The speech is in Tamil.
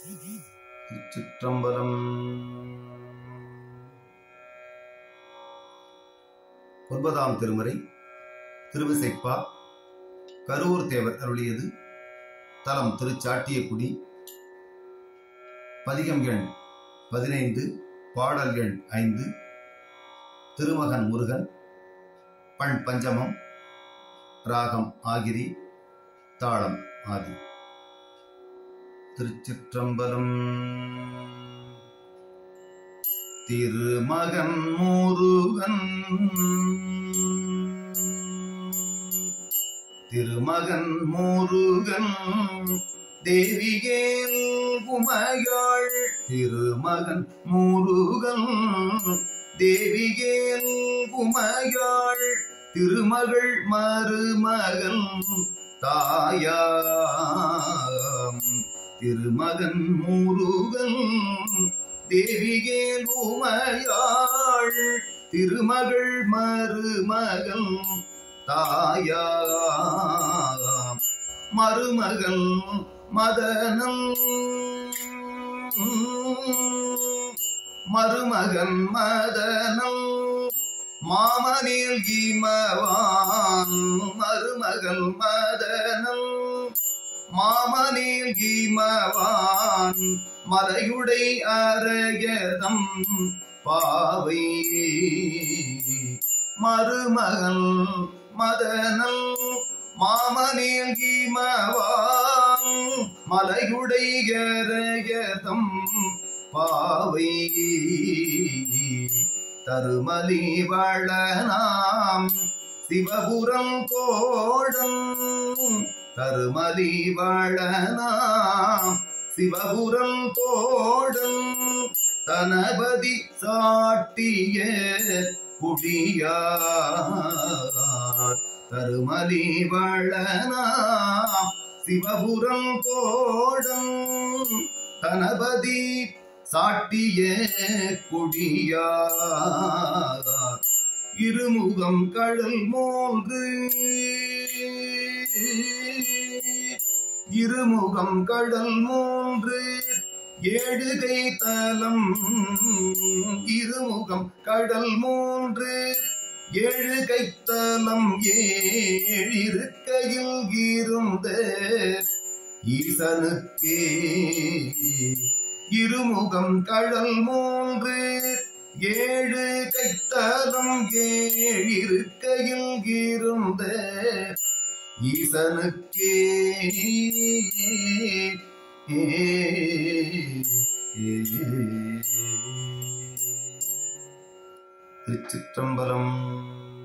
திருச்சிற்றம்பலம் ஒன்பதாம் திருமுறை திருவிசைப்பா கரூர் தேவர் அருளியது தலம் திருச்சாட்டியக்குடி பதிகம் எண் பதினைந்து பாடல் எண் ஐந்து திருமகன் முருகன் பண் பஞ்சமம் ராகம் ஆகிரி தாளம் ஆதி திருச்சிற்றம்பலம் திருமகன் முருகன் திருமகன் முருகன் தேவிகேல் குமையாள் திருமகன் முருகன் தேவிகேல் குமையாள் திருமகள் மருமகன் தாயாம் திருமகன் முருகன் தேவிகேல் உமையாள் திருமகள் மருமகன் தாயாம் மருமகன் மதனன் மருமகன் மதனன் மாமனில் கீமவான் மருமகள் மதனல் மாமனில் கீமவான் மலையுடை அரகதம் பாவை மருமகள் மதனல் மாமனில் கீமவான் மலையுடை அரகதம் பாவை தருமலி வளனாம் சிவபுரம் கோடம் தருமலி வளனாம் சிவபுரம் தோடம் தனபதி சாட்டிய குடியார் தருமலி வளனாம் சிவபுரம் தோடம் தனபதி சாட்டிய கொடியார் இருமுகம் கடல் மூன்று இருமுகம் கடல் மூன்று ஏழுகை தலம் இருமுகம் கடல் மூன்று ஏழு கைத்தலம் ஏழிருக்கையில் இருந்த ஈசனுக்கே இருமுகம் கடல் மூன்று ஏழு கைத்தலம் ஏழிருக்கையில் இருந்த ஈசனுக்கே திருச்சிற்றம்பலம்